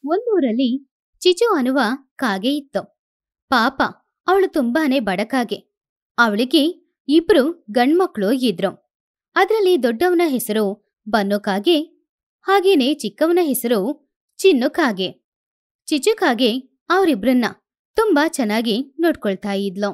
ಒಂದೂರಲ್ಲಿ ಚಿಚು ಅನ್ನುವ ಕಾಗೆ ಇತ್ತು ಪಾಪ ಅವಳು ತುಂಬಾನೇ ಬಡಕಾಗೆ ಅವಳಿಗೆ ಇಬ್ರು ಗಂಡ್ಮಕ್ಳು ಇದ್ರು ಅದರಲ್ಲಿ ದೊಡ್ಡವನ ಹೆಸರು ಬನ್ನು ಕಾಗೆ ಹಾಗೇನೆ ಚಿಕ್ಕವನ ಹೆಸರು ಚಿನ್ನು ಕಾಗೆ ಚಿಚು ಕಾಗೆ ಅವರಿಬ್ರನ್ನ ತುಂಬಾ ಚೆನ್ನಾಗಿ ನೋಡ್ಕೊಳ್ತಾ ಇದ್ಲು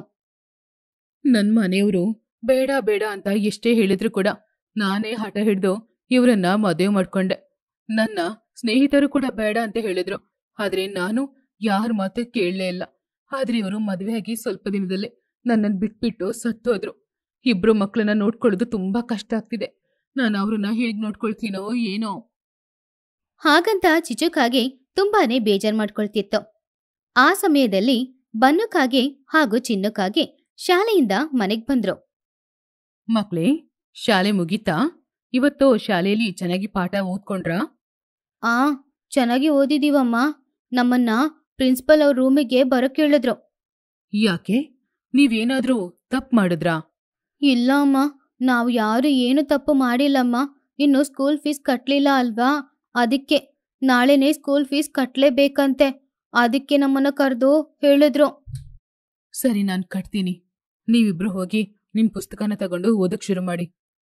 ನನ್ ಮನೆಯವರು ಬೇಡ ಬೇಡ ಅಂತ ಎಷ್ಟೇ ಹೇಳಿದ್ರು ಕೂಡ ನಾನೇ ಹಠ ಹಿಡ್ದು ಇವರನ್ನ ಮದುವೆ ಮಾಡ್ಕೊಂಡೆ ನನ್ನ ಸ್ನೇಹಿತರು ಕೂಡ ಬೇಡ ಅಂತ ಹೇಳಿದ್ರು ಆದ್ರೆ ನಾನು ಯಾರ ಮಾತು ಕೇಳಲೇ ಇಲ್ಲ ಆದ್ರೆ ಇವರು ಮದುವೆಯಾಗಿ ಸ್ವಲ್ಪ ದಿನದಲ್ಲೇ ನನ್ನನ್ನು ಬಿಟ್ಬಿಟ್ಟು ಸತ್ತೋದ್ರು ಇಬ್ರು ಮಕ್ಕಳನ್ನ ನೋಡ್ಕೊಳ್ಳೋದು ತುಂಬಾ ಕಷ್ಟ ಆಗ್ತಿದೆ ನಾನು ಅವ್ರನ್ನ ಹೇಗ್ ನೋಡ್ಕೊಳ್ತೀನೋ ಏನೋ ಹಾಗಂತ ಚಿಚುಕಾಗೆ ತುಂಬಾನೇ ಬೇಜಾರ್ ಮಾಡ್ಕೊಳ್ತಿತ್ತು ಆ ಸಮಯದಲ್ಲಿ ಬನ್ನುಕಾಗೆ ಹಾಗೂ ಚಿನ್ನುಕಾಗೆ ಶಾಲೆಯಿಂದ ಮನೆಗ್ ಬಂದ್ರು ಮಕ್ಳೇ ಶಾಲೆ ಮುಗೀತಾ ಇವತ್ತು ಶಾಲೆಯಲ್ಲಿ ಚೆನ್ನಾಗಿ ಪಾಠ ಓದ್ಕೊಂಡ್ರಾ ಆ ಚೆನ್ನಾಗಿ ಓದಿದೀವಮ್ಮ ನಮ್ಮನ್ನ ಪ್ರಿನ್ಸಿಪಲ್ ಅವ್ರ ರೂಮಿಗೆ ಬರಕ್ ಹೇಳಿದ್ರು ಯಾಕೆ ನೀವೇನಾದ್ರೂ ತಪ್ಪು ಮಾಡಿದ್ರಾ ಇಲ್ಲ ಅಮ್ಮ ನಾವು ಯಾರು ಏನು ತಪ್ಪು ಮಾಡಿಲ್ಲಮ್ಮ ಇನ್ನು ಸ್ಕೂಲ್ ಫೀಸ್ ಕಟ್ಲಿಲ್ಲ ಅಲ್ವಾ ಅದಕ್ಕೆ ನಾಳೆನೇ ಸ್ಕೂಲ್ ಫೀಸ್ ಕಟ್ಲೇಬೇಕಂತೆ ಅದಕ್ಕೆ ನಮ್ಮನ್ನ ಕರೆದು ಹೇಳಿದ್ರು ಸರಿ ನಾನು ಕಟ್ತೀನಿ ನೀವಿಬ್ರು ಹೋಗಿ ನಿಮ್ ಪುಸ್ತಕನ ತಗೊಂಡು ಓದಕ್ ಶುರು ಮಾಡಿ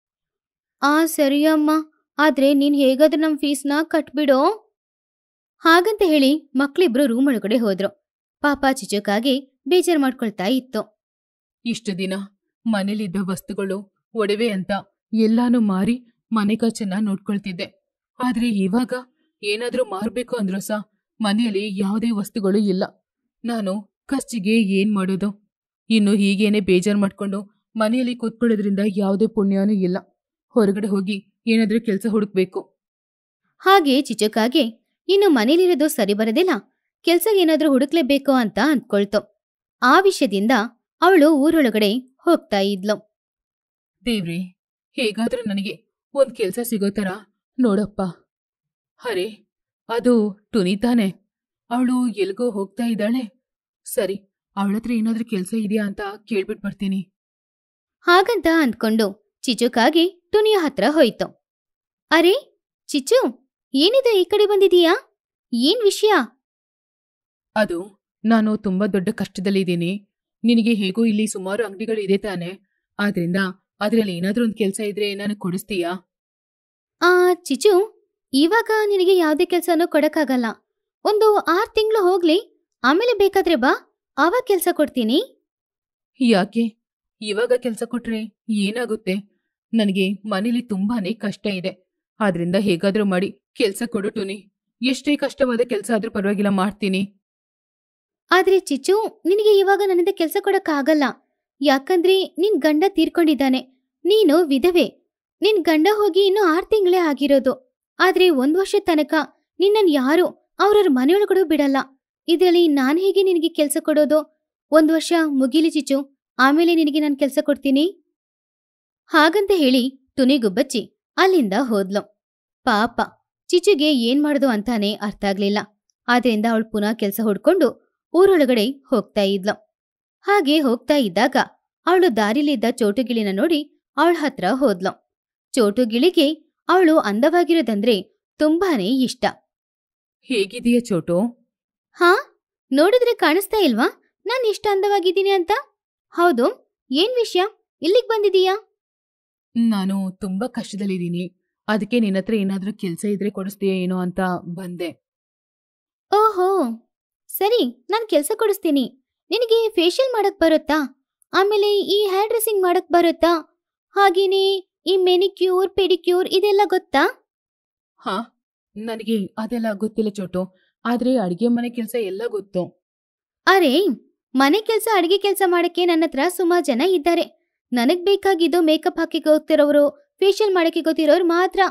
ಆ ಸರಿ ಅಮ್ಮ ಆದ್ರೆ ನೀನ್ ಹೇಗಾದ್ರೂ ನಮ್ ಫೀಸ್ನ ಕಟ್ಬಿಡೋ ಹಾಗಂತ ಹೇಳಿ ಮಕ್ಳಿಬ್ರು ರೂಮ್ ಒಳಗಡೆ ಹೋದ್ರು ಪಾಪ ಚಿಚುಕಾಗಿ ಬೇಜಾರ್ ಮಾಡ್ಕೊಳ್ತಾ ಇತ್ತು ಇಷ್ಟು ದಿನ ಮನೇಲಿದ್ದ ವಸ್ತುಗಳು ಒಡವೆ ಅಂತ ಎಲ್ಲಾನು ಮಾರಿ ಮನೆ ಖರ್ಚನ್ನ ನೋಡ್ಕೊಳ್ತಿದ್ದೆ ಆದ್ರೆ ಇವಾಗ ಏನಾದ್ರೂ ಮಾರ್ಬೇಕು ಅಂದ್ರೂ ಸಹ ಮನೆಯಲ್ಲಿ ಯಾವುದೇ ವಸ್ತುಗಳು ಇಲ್ಲ ನಾನು ಖರ್ಚಿಗೆ ಏನ್ ಮಾಡೋದು ಇನ್ನು ಹೀಗೇನೆ ಬೇಜಾರ್ ಮಾಡ್ಕೊಂಡು ಮನೆಯಲ್ಲಿ ಕೂತ್ಕೊಳ್ಳೋದ್ರಿಂದ ಯಾವುದೇ ಪುಣ್ಯನೂ ಇಲ್ಲ ಹೊರಗಡೆ ಹೋಗಿ ಏನಾದ್ರೂ ಕೆಲಸ ಹುಡುಕ್ಬೇಕು ಹಾಗೆ ಚಿಚುಕಾಗೆ ಇನ್ನು ಮನೇಲಿರೋದು ಸರಿ ಬರೋದಿಲ್ಲ ಕೆಲ್ಸ ಏನಾದ್ರೂ ಹುಡುಕ್ಲೇಬೇಕು ಅಂತ ಅಂದ್ಕೊಳ್ತು ಆ ವಿಷಯದಿಂದ ಅವಳು ಊರೊಳಗಡೆ ಹೋಗ್ತಾ ಇದ್ಲು ದೇವ್ರಿ ಹೇಗಾದ್ರೂ ನನಗೆ ಒಂದ್ ಕೆಲ್ಸ ಸಿಗೋ ಥರ ನೋಡಪ್ಪ ಹರೇ ಅದು ಟುನಿ ತಾನೆ ಅವಳು ಎಲ್ಗೋ ಹೋಗ್ತಾ ಇದ್ದಾಳೆ ಸರಿ ಅವಳ ಹತ್ರ ಏನಾದ್ರೂ ಕೆಲ್ಸ ಇದೆಯಾ ಅಂತ ಕೇಳ್ಬಿಟ್ ಬರ್ತೀನಿ ಹಾಗಂತ ಅಂದ್ಕೊಂಡು ಚಿಚುಕಾಗಿ ಟುನಿಯ ಹತ್ರ ಹೋಯ್ತು ಅರೆ ಚಿಚ್ಚು ಏನಿದೆ ಈ ಕಡೆ ಬಂದಿದೀಯಾ ಏನ್ ವಿಷಯ ಅದು ನಾನು ತುಂಬಾ ದೊಡ್ಡ ಕಷ್ಟದಲ್ಲಿದ್ದೀನಿ ನಿನಗೆ ಹೇಗೂ ಇಲ್ಲಿ ಸುಮಾರು ಅಂಗಡಿಗಳಿದೆ ತಾನೆ ಆದ್ರಿಂದ ಅದ್ರಲ್ಲಿ ಏನಾದ್ರೂ ಒಂದ್ ಕೆಲ್ಸ ಇದ್ರೆ ನನಗೆ ಕೊಡಿಸ್ತೀಯಾ ಆ ಚಿಚು ಇವಾಗ ನಿನಗೆ ಯಾವುದೇ ಕೆಲ್ಸನೂ ಕೊಡಕ್ಕಾಗಲ್ಲ ಒಂದು ಆರ್ ತಿಂಗಳು ಹೋಗ್ಲಿ ಆಮೇಲೆ ಬೇಕಾದ್ರೆ ಬಾ ಆವಾಗ ಕೆಲ್ಸ ಕೊಡ್ತೀನಿ ಯಾಕೆ ಇವಾಗ ಕೆಲ್ಸ ಕೊಟ್ರೆ ಏನಾಗುತ್ತೆ ನನಗೆ ಮನೇಲಿ ತುಂಬಾನೇ ಕಷ್ಟ ಇದೆ ಆದ್ರಿಂದ ಹೇಗಾದ್ರೂ ಮಾಡಿ ಕೆಲ್ಸ ಕೊಡು ಟುನಿ ಎಷ್ಟೇ ಕಷ್ಟವಾದ ಕೆಲ್ಸ ಆದ್ರೂ ಪರವಾಗಿಲ್ಲ ಮಾಡ್ತೀನಿ ಆದ್ರೆ ಚಿಚ್ಚು ನಿನಗೆ ಇವಾಗ ನನ್ನಿಂದ ಕೆಲ್ಸ ಕೊಡಕ್ಕಾಗಲ್ಲ ಯಾಕಂದ್ರೆ ನಿನ್ ಗಂಡ ತೀರ್ಕೊಂಡಿದ್ದಾನೆ ನೀನು ವಿಧವೆ ನಿನ್ ಗಂಡ ಹೋಗಿ ಇನ್ನು ಆರ್ ತಿಂಗಳೇ ಆಗಿರೋದು ಆದ್ರೆ ಒಂದ್ ವರ್ಷ ತನಕ ನಿನ್ನನ್ ಯಾರು ಅವ್ರವ್ರ ಮನೆಯೊಳಗಡೆ ಬಿಡಲ್ಲ ಇದ್ರಲ್ಲಿ ನಾನ್ ಹೇಗೆ ನಿನಗೆ ಕೆಲ್ಸ ಕೊಡೋದು ಒಂದ್ ವರ್ಷ ಮುಗಿಲಿ ಚಿಚ್ಚು ಆಮೇಲೆ ನಿನಗೆ ನಾನು ಕೆಲ್ಸ ಕೊಡ್ತೀನಿ ಹಾಗಂತ ಹೇಳಿ ತುನಿಗುಬ್ಬಚ್ಚಿ ಅಲ್ಲಿಂದ ಹೋದ್ಲು ಪಾಪ ಚಿಚುಗೆ ಏನ್ ಮಾಡೋದು ಅಂತಾನೆ ಅರ್ಥ ಆಗ್ಲಿಲ್ಲ ಆದ್ರಿಂದ ಅವಳು ಪುನಃ ಕೆಲ್ಸ ಹುಡ್ಕೊಂಡು ಊರೊಳಗಡೆ ಹೋಗ್ತಾ ಇದ್ಲು ಹಾಗೆ ಹೋಗ್ತಾ ಇದ್ದಾಗ ಅವಳು ದಾರಿಲಿದ್ದ ಚೋಟುಗಿಳಿನ ನೋಡಿ ಅವಳ ಹತ್ರ ಹೋದ್ಲು ಚೋಟುಗಿಳಿಗೆ ಅವಳು ಅಂದವಾಗಿರೋದಂದ್ರೆ ತುಂಬಾನೇ ಇಷ್ಟ ಹೇಗಿದೆಯಾ ಚೋಟು ಹಾ ನೋಡಿದ್ರೆ ಕಾಣಿಸ್ತಾ ಇಲ್ವಾ ನಾನ್ ಎಷ್ಟು ಅಂದವಾಗಿದ್ದೀನಿ ಅಂತ ಹೌದು ಏನ್ ವಿಷಯ ಇಲ್ಲಿಗ್ ಬಂದಿದೀಯಾ ನಾನು ತುಂಬಾ ಕಷ್ಟದಲ್ಲಿದ್ದೀನಿ ಅದಕ್ಕೆ ನಿನ್ನ ಹತ್ರ ಏನಾದ್ರೂ ಕೆಲ್ಸ ಇದ್ರೆ ಕೊಡಿಸ್ತೀಯ ಏನೋ ಅಂತ ಬಂದೆ ಓಹೋ ಸರಿ ನಾನ್ ಕೆಲ್ಸ ಕೊಡಿಸ್ತೀನಿ ನಿನಗೆ ಫೇಶಿಯಲ್ ಮಾಡಕ್ ಬರುತ್ತಾ ಆಮೇಲೆ ಈ ಹೇರ್ ಡ್ರೆಸ್ಸಿಂಗ್ ಮಾಡಕ್ ಬರುತ್ತಾ ಹಾಗೇನೆ ಈ ಮೆನಿಕ್ಯೂರ್ ಪೆಡಿಕ್ಯೂರ್ ಇದೆಲ್ಲ ಗೊತ್ತಾ ಹಾ ನನಗೆ ಅದೆಲ್ಲ ಗೊತ್ತಿಲ್ಲ ಚೋಟು ಆದ್ರೆ ಅಡಿಗೆ ಮನೆ ಕೆಲ್ಸ ಎಲ್ಲ ಗೊತ್ತು ಅರೆ ಮನೆ ಕೆಲ್ಸ ಅಡಿಗೆ ಕೆಲ್ಸ ಮಾಡಕ್ಕೆ ನನ್ನ ಹತ್ರ ಸುಮಾರು ಜನ ಇದ್ದಾರೆ ನನಗ್ ಬೇಕಾಗಿದ್ದು ಮೇಕಪ್ ಹಾಕಿ ಗೊತ್ತಿರೋರು ಫೇಶಿಯಲ್ ಮಾಡಕ್ಕೆ ಗೊತ್ತಿರೋರು ಮಾತ್ರ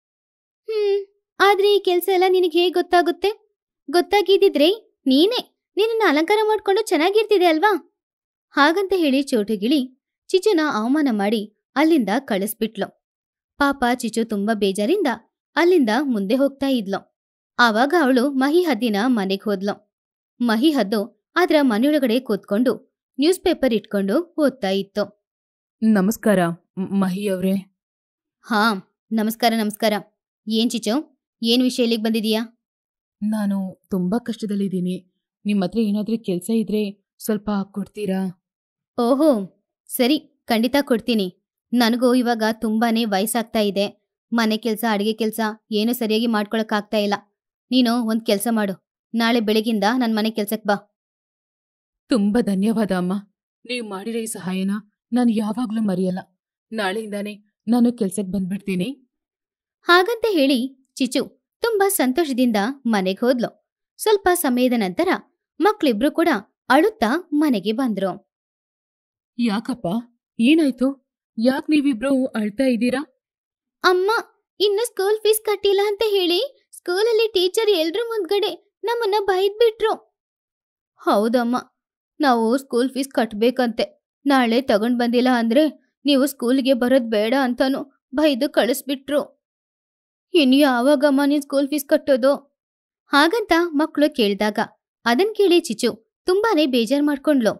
ಹ್ಮ್ ಆದ್ರೆ ಈ ಕೆಲ್ಸ ಎಲ್ಲ ನಿನಗೆ ಹೇಗ್ ಗೊತ್ತಾಗುತ್ತೆ ಗೊತ್ತಾಗಿದ್ದಿದ್ರೆ ನೀನೇ ನಿನ್ನ ಅಲಂಕಾರ ಮಾಡ್ಕೊಂಡು ಚೆನ್ನಾಗಿರ್ತಿದೆ ಅಲ್ವಾ ಹಾಗಂತ ಹೇಳಿ ಚೋಟುಗಿಳಿ ಚಿಚುನ ಅವಮಾನ ಮಾಡಿ ಅಲ್ಲಿಂದ ಕಳಿಸ್ಬಿಟ್ಲು ಪಾಪ ಚಿಚು ತುಂಬಾ ಬೇಜಾರಿಂದ ಅಲ್ಲಿಂದ ಮುಂದೆ ಹೋಗ್ತಾ ಇದ್ಲು ಆವಾಗ ಅವಳು ಮಹಿ ಹದ್ದಿನ ಮನೆಗ್ ಹೋದ್ಲು ಮಹಿ ಹದ್ದು ಅದ್ರ ಮನೆಯೊಳಗಡೆ ಕೂತ್ಕೊಂಡು ನ್ಯೂಸ್ ಪೇಪರ್ ಇಟ್ಕೊಂಡು ಓದ್ತಾ ಇತ್ತು ನಮಸ್ಕಾರ ಮ್- ಮಹಿ ಅವ್ರೆ ಹಾ ನಮಸ್ಕಾರ ನಮಸ್ಕಾರ ಏನ್ ಚಿಚು ಏನ್ ವಿಷಯ ಇಲ್ಲಿಗ್ ಬಂದಿದೀಯಾ ನಾನು ತುಂಬಾ ಕಷ್ಟದಲ್ಲಿದ್ದೀನಿ ನಿಮ್ಮ ಹತ್ರ ಏನಾದ್ರೂ ಕೆಲಸ ಇದ್ರೆ ಸ್ವಲ್ಪ ಕೊಡ್ತೀರಾ ಓಹೋ ಸರಿ ಖಂಡಿತ ಕೊಡ್ತೀನಿ ನನಗೂ ಇವಾಗ ತುಂಬಾನೇ ವಯಸ್ಸಾಗ್ತಾ ಇದೆ ಮನೆ ಕೆಲಸ ಅಡಿಗೆ ಕೆಲಸ ಏನು ಸರಿಯಾಗಿ ಮಾಡ್ಕೊಳಕ್ಕಾಗ್ತಾ ಇಲ್ಲ ನೀನು ಒಂದು ಕೆಲಸ ಮಾಡು ನಾಳೆ ಬೆಳಗಿಂದ ನನ್ನ ಮನೆ ಕೆಲ್ಸಕ್ಕೆ ಬಾ ತುಂಬಾ ಧನ್ಯವಾದ ಅಮ್ಮ ನೀವು ಮಾಡಿರೋ ಈ ಸಹಾಯನ ನಾನು ಯಾವಾಗ್ಲೂ ಮರೆಯಲ್ಲ ನಾಳೆಯಿಂದಾನೇ ನಾನು ಕೆಲ್ಸಕ್ಕೆ ಬಂದ್ಬಿಡ್ತೀನಿ ಹಾಗಂತ ಹೇಳಿ ಚಿಚು ತುಂಬಾ ಸಂತೋಷದಿಂದ ಮನೆಗೆ ಹೋದ್ಲು ಸ್ವಲ್ಪ ಸಮಯದ ನಂತರ ಮಕ್ಳಿಬ್ರು ಕೂಡ ಅಳುತ್ತಾ ಮನೆಗೆ ಬಂದ್ರು ಯಾಕಪ್ಪ ಏನಾಯ್ತು ಯಾಕೆ ನೀವಿಬ್ರು ಅಳ್ತಾ ಇದ್ದೀರಾ ಅಮ್ಮ ಇನ್ನು ಸ್ಕೂಲ್ ಫೀಸ್ ಕಟ್ಟಿಲ್ಲ ಅಂತ ಹೇಳಿ ಸ್ಕೂಲಲ್ಲಿ ಟೀಚರ್ ಎಲ್ರ ಮುಂದ್ಗಡೆ ನಮ್ಮನ್ನ ಬೈದ್ಬಿಟ್ರು ಹೌದಮ್ಮ ನಾವು ಸ್ಕೂಲ್ ಫೀಸ್ ಕಟ್ಬೇಕಂತೆ ನಾಳೆ ತಗೊಂಡ್ ಬಂದಿಲ್ಲ ಅಂದ್ರೆ ನೀವು ಸ್ಕೂಲ್ಗೆ ಬರೋದ್ ಬೇಡ ಅಂತಾನು ಬೈದು ಕಳಿಸ್ಬಿಟ್ರು ಇನ್ನು ಯಾವಾಗಮ್ಮ ನೀನ್ ಸ್ಕೂಲ್ ಫೀಸ್ ಕಟ್ಟೋದು ಹಾಗಂತ ಮಕ್ಕಳು ಕೇಳಿದಾಗ ಅದನ್ ಕೇಳಿ ಚಿಚು ತುಂಬಾನೇ ಬೇಜಾರ್ ಮಾಡ್ಕೊಂಡ್ಲು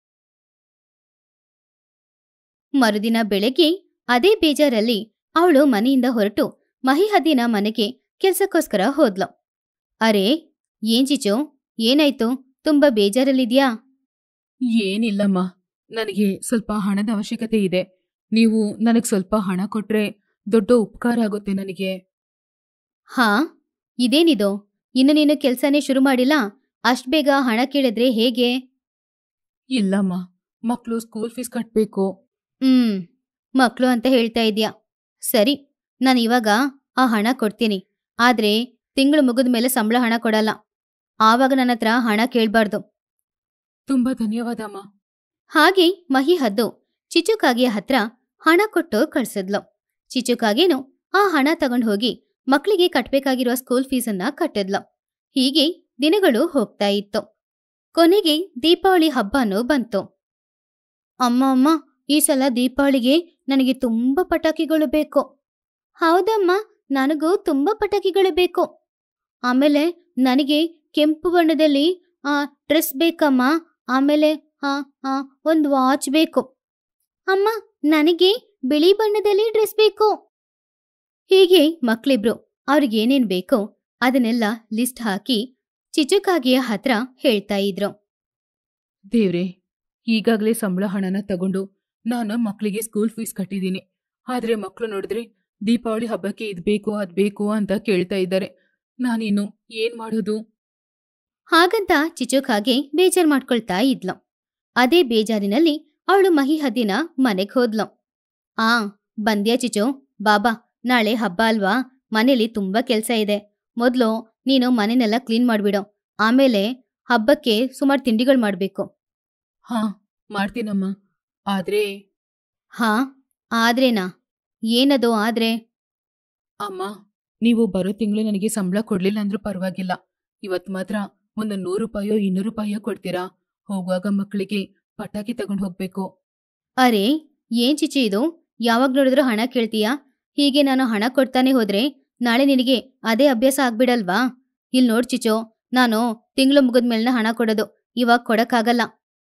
ಮರುದಿನ ಬೆಳಗ್ಗೆ ಅದೇ ಬೇಜಾರಲ್ಲಿ ಅವಳು ಮನೆಯಿಂದ ಹೊರಟು ಮಹಿಹದ್ದಿನ ಮನೆಗೆ ಕೆಲ್ಸಕ್ಕೋಸ್ಕರ ಹೋದ್ಲು ಅರೆ ಏನ್ ಚಿಚು ಏನಾಯ್ತು ತುಂಬಾ ಬೇಜಾರಲ್ಲಿದ್ಯಾ ಏನಿಲ್ಲಮ್ಮ ನನಗೆ ಸ್ವಲ್ಪ ಹಣದ ಅವಶ್ಯಕತೆ ಇದೆ ನೀವು ನನಗೆ ಸ್ವಲ್ಪ ಹಣ ಕೊಟ್ರೆ ದೊಡ್ಡ ಉಪಕಾರ ಆಗುತ್ತೆ ನನಗೆ ಹಾ ಇದೇನಿದು ಇನ್ನು ನೀನು ಕೆಲ್ಸನೇ ಶುರು ಮಾಡಿಲ್ಲ ಅಷ್ಟ್ ಬೇಗ ಹಣ ಕೇಳಿದ್ರೆ ಹೇಗೆ ಇಲ್ಲಮ್ಮ ಮಕ್ಕಳು ಸ್ಕೂಲ್ ಫೀಸ್ ಕಟ್ಟಬೇಕು ಹ್ಮ್ ಮಕ್ಳು ಅಂತ ಹೇಳ್ತಾ ಇದ್ಯಾ ಸರಿ ನಾನು ಇವಾಗ ಆ ಹಣ ಕೊಡ್ತೀನಿ ಆದ್ರೆ ತಿಂಗಳು ಮುಗಿದ ಮೇಲೆ ಸಂಬಳ ಹಣ ಕೊಡಲ್ಲ ಆವಾಗ ನನ್ನ ಹತ್ರ ಹಣ ಕೇಳ್ಬಾರ್ದು ತುಂಬಾ ಧನ್ಯವಾದ ಅಮ್ಮ ಹಾಗೆ ಮಹಿ ಹದ್ದು ಚಿಚುಕಾಗಿಯ ಹತ್ರ ಹಣ ಕೊಟ್ಟು ಕಳ್ಸಿದ್ಲು ಚಿಚುಕಾಗೇನು ಆ ಹಣ ತಗೊಂಡ್ ಹೋಗಿ ಮಕ್ಳಿಗೆ ಕಟ್ಬೇಕಾಗಿರುವ ಸ್ಕೂಲ್ ಫೀಸನ್ನ ಕಟ್ಟಿದ್ಲು ಹೀಗೆ ದಿನಗಳು ಹೋಗ್ತಾ ಇತ್ತು ಕೊನೆಗೆ ದೀಪಾವಳಿ ಹಬ್ಬನೂ ಬಂತು ಅಮ್ಮ ಅಮ್ಮ ಈ ಸಲ ದೀಪಾವಳಿಗೆ ನನಗೆ ತುಂಬಾ ಪಟಾಕಿಗಳು ಬೇಕು ಹೌದಮ್ಮ ನನಗೂ ತುಂಬಾ ಪಟಾಕಿಗಳು ಬೇಕು ಆಮೇಲೆ ನನಗೆ ಕೆಂಪು ಬಣ್ಣದಲ್ಲಿ ಆ ಡ್ರೆಸ್ ಬೇಕಮ್ಮ ಆಮೇಲೆ ಆ ಆ ಒಂದು ವಾಚ್ ಬೇಕು ಅಮ್ಮ ನನಗೆ ಬಿಳಿ ಬಣ್ಣದಲ್ಲಿ ಡ್ರೆಸ್ ಬೇಕು ಹೀಗೆ ಮಕ್ಳಿಬ್ರು ಅವ್ರಿಗೇನೇನ್ ಬೇಕೋ ಅದನ್ನೆಲ್ಲ ಲಿಸ್ಟ್ ಹಾಕಿ ಚಿಚುಕಾಗಿಯ ಹತ್ರ ಹೇಳ್ತಾ ಇದ್ರು ದೇವ್ರೆ ಈಗಾಗಲೇ ಸಂಬಳ ಹಣನ ತಗೊಂಡು ನಾನು ಮಕ್ಕಳಿಗೆ ಸ್ಕೂಲ್ ಫೀಸ್ ಕಟ್ಟಿದ್ದೀನಿ ಆದ್ರೆ ಮಕ್ಕಳು ನೋಡಿದ್ರೆ ದೀಪಾವಳಿ ಹಬ್ಬಕ್ಕೆ ಇದ್ ಬೇಕು ಅದ್ ಬೇಕು ಅಂತ ಕೇಳ್ತಾ ಇದ್ದಾರೆ ನಾನಿನ್ನು ಏನ್ ಮಾಡೋದು ಹಾಗಂತ ಚಿಚುಕಾಗೆ ಬೇಜಾರ್ ಮಾಡ್ಕೊಳ್ತಾ ಇದ್ಲು ಅದೇ ಬೇಜಾರಿನಲ್ಲಿ ಅವಳು ಮಹಿಹದ್ದಿನ ಮನೆಗ್ ಹೋದ್ಲು ಆ ಬಂದ್ಯಾ ಚಿಚು ಬಾಬಾ ನಾಳೆ ಹಬ್ಬ ಅಲ್ವಾ ಮನೇಲಿ ತುಂಬಾ ಕೆಲ್ಸ ಇದೆ ಮೊದ್ಲು ನೀನು ಮನೆನೆಲ್ಲ ಕ್ಲೀನ್ ಮಾಡ್ಬಿಡು ಆಮೇಲೆ ಹಬ್ಬಕ್ಕೆ ಸುಮಾರು ತಿಂಡಿಗಳು ಮಾಡ್ಬೇಕು ಹಾ ಮಾಡ್ತೀನಮ್ಮ ಆದ್ರೆ ಹಾ ಆದ್ರೇನಾ ಏನದು ಆದ್ರೆ ಅಮ್ಮ ನೀವು ಬರೋ ತಿಂಗಳು ನನಗೆ ಸಂಬಳ ಕೊಡ್ಲಿಲ್ಲ ಅಂದ್ರೂ ಪರವಾಗಿಲ್ಲ ಇವತ್ ಮಾತ್ರ ಒಂದು ನೂರು ರೂಪಾಯೋ ಇನ್ನೂರು ರೂಪಾಯೋ ಕೊಡ್ತೀರಾ ಹೋಗುವಾಗ ಮಕ್ಕಳಿಗೆ ಪಟಾಕಿ ತಗೊಂಡು ಹೋಗ್ಬೇಕು ಅರೆ ಏನ್ ಚಿಚಿ ಇದು ಯಾವಾಗ ನೋಡಿದ್ರು ಹಣ ಕೇಳ್ತೀಯಾ ಹೀಗೆ ನಾನು ಹಣ ಕೊಡ್ತಾನೆ ಹೋದ್ರೆ ನಾಳೆ ನಿನಗೆ ಅದೇ ಅಭ್ಯಾಸ ಆಗ್ಬಿಡಲ್ವಾ ಇಲ್ ನೋಡ್ ಚಿಚೋ ನಾನು ತಿಂಗಳು ಮುಗಿದ್ಮೇಲೆ ಹಣ ಕೊಡೋದು ಇವಾಗ ಕೊಡಕ್ಕಾಗಲ್ಲ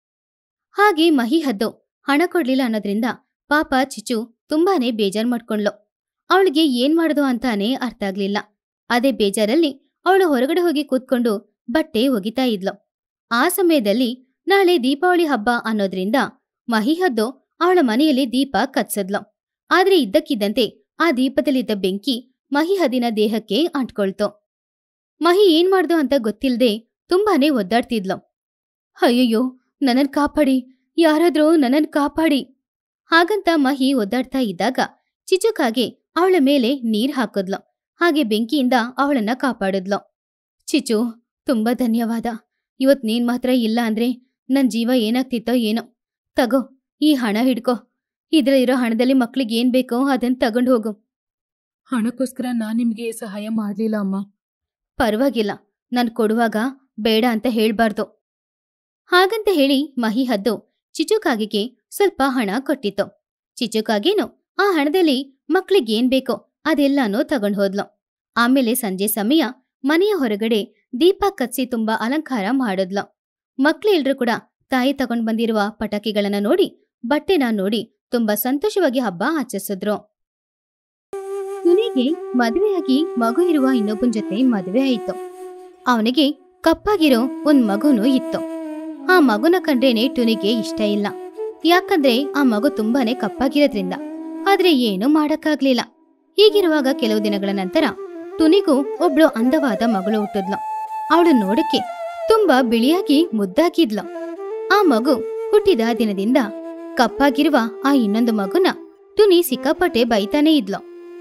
ಹಾಗೆ ಮಹಿ ಹದ್ದು ಹಣ ಕೊಡ್ಲಿಲ್ಲ ಅನ್ನೋದ್ರಿಂದ ಪಾಪ ಚಿಚು ತುಂಬಾನೇ ಬೇಜಾರ್ ಮಾಡ್ಕೊಂಡ್ಲು ಅವಳಿಗೆ ಏನ್ ಮಾಡೋದು ಅಂತಾನೆ ಅರ್ಥ ಆಗ್ಲಿಲ್ಲ ಅದೇ ಬೇಜಾರಲ್ಲಿ ಅವಳು ಹೊರಗಡೆ ಹೋಗಿ ಕೂತ್ಕೊಂಡು ಬಟ್ಟೆ ಒಗಿತಾ ಇದ್ಲು ಆ ಸಮಯದಲ್ಲಿ ನಾಳೆ ದೀಪಾವಳಿ ಹಬ್ಬ ಅನ್ನೋದ್ರಿಂದ ಮಹಿಹದ್ದು ಅವಳ ಮನೆಯಲ್ಲಿ ದೀಪ ಕತ್ಸದ್ಲು ಆದ್ರೆ ಇದ್ದಕ್ಕಿದ್ದಂತೆ ಆ ದೀಪದಲ್ಲಿದ್ದ ಬೆಂಕಿ ಮಹಿಹದಿನ ದೇಹಕ್ಕೆ ಅಂಟ್ಕೊಳ್ತು ಮಹಿ ಏನ್ ಮಾಡ್ದು ಅಂತ ಗೊತ್ತಿಲ್ದೆ ತುಂಬಾನೇ ಒದ್ದಾಡ್ತಿದ್ಲು ಅಯ್ಯಯ್ಯೋ ನನ್ನನ್ ಕಾಪಾಡಿ ಯಾರಾದ್ರೂ ನನ್ನನ್ ಕಾಪಾಡಿ ಹಾಗಂತ ಮಹಿ ಒದ್ದಾಡ್ತಾ ಇದ್ದಾಗ ಚಿಚುಕಾಗೆ ಅವಳ ಮೇಲೆ ನೀರ್ ಹಾಕಿದ್ಲು ಹಾಗೆ ಬೆಂಕಿಯಿಂದ ಅವಳನ್ನ ಕಾಪಾಡಿದ್ಲು ಚಿಚು ತುಂಬಾ ಧನ್ಯವಾದ ಇವತ್ ನೀನ್ ಮಾತ್ರ ಇಲ್ಲ ಅಂದ್ರೆ ನನ್ ಜೀವ ಏನಾಗ್ತಿತ್ತೋ ಏನೋ ತಗೋ ಈ ಹಣ ಹಿಡ್ಕೋ ಇದ್ರಲ್ಲಿರೋ ಹಣದಲ್ಲಿ ಮಕ್ಳಿಗೆ ಏನ್ ಬೇಕೋ ಅದನ್ ತಗೊಂಡ್ ಹೋಗು ಹಣಕ್ಕೋಸ್ಕರ ನಾನ್ ನಿಮ್ಗೆ ಸಹಾಯ ಮಾಡ್ಲಿಲ್ಲ ಅಮ್ಮ ಪರವಾಗಿಲ್ಲ ನಾನ್ ಕೊಡುವಾಗ ಬೇಡ ಅಂತ ಹೇಳ್ಬಾರ್ದು ಹಾಗಂತ ಹೇಳಿ ಮಹಿ ಹದ್ದು ಚಿಚುಕಾಗಿಗೆ ಸ್ವಲ್ಪ ಹಣ ಕೊಟ್ಟಿತ್ತು ಚಿಚುಕಾಗೇನು ಆ ಹಣದಲ್ಲಿ ಮಕ್ಳಿಗೇನ್ ಬೇಕೋ ಅದೆಲ್ಲಾನೂ ತಗೊಂಡ್ ಹೋದ್ಲು ಆಮೇಲೆ ಸಂಜೆ ಸಮಯ ಮನೆಯ ಹೊರಗಡೆ ದೀಪ ಕತ್ಸಿ ತುಂಬಾ ಅಲಂಕಾರ ಮಾಡಿದ್ಲು ಮಕ್ಳೆಲ್ರೂ ಕೂಡ ತಾಯಿ ತಗೊಂಡ್ ಬಂದಿರುವ ಪಟಾಕಿಗಳನ್ನ ನೋಡಿ ಬಟ್ಟೆನ ನೋಡಿ ತುಂಬಾ ಸಂತೋಷವಾಗಿ ಹಬ್ಬ ಆಚರಿಸಿದ್ರು ಕೊನೆಗೆ ಮದುವೆಯಾಗಿ ಮಗು ಇರುವ ಇನ್ನೊಬ್ಬನ ಜೊತೆ ಮದುವೆ ಆಯಿತು ಅವನಿಗೆ ಕಪ್ಪಾಗಿರೋ ಒಂದ್ ಮಗುನೂ ಇತ್ತು ಆ ಮಗುನ ಕಂಡ್ರೇನೆ ಟುನಿಗೆ ಇಷ್ಟ ಇಲ್ಲ ಯಾಕಂದ್ರೆ ಆ ಮಗು ತುಂಬಾನೇ ಕಪ್ಪಾಗಿರೋದ್ರಿಂದ ಆದ್ರೆ ಏನೂ ಮಾಡಕ್ಕಾಗ್ಲಿಲ್ಲ ಹೀಗಿರುವಾಗ ಕೆಲವು ದಿನಗಳ ನಂತರ ಟುನಿಗೂ ಒಬ್ಳು ಅಂದವಾದ ಮಗಳು ಹುಟ್ಟಿದ್ಲು ಅವಳು ನೋಡಕ್ಕೆ ತುಂಬಾ ಬಿಳಿಯಾಗಿ ಮುದ್ದಾಗಿದ್ಲು ಆ ಮಗು ಹುಟ್ಟಿದ ದಿನದಿಂದ ಕಪ್ಪಾಗಿರುವ ಆ ಇನ್ನೊಂದು ಮಗುನ ಟುನಿ ಸಿಕ್ಕಾಪಟ್ಟೆ ಬೈತಾನೇ ಇದ್ಲು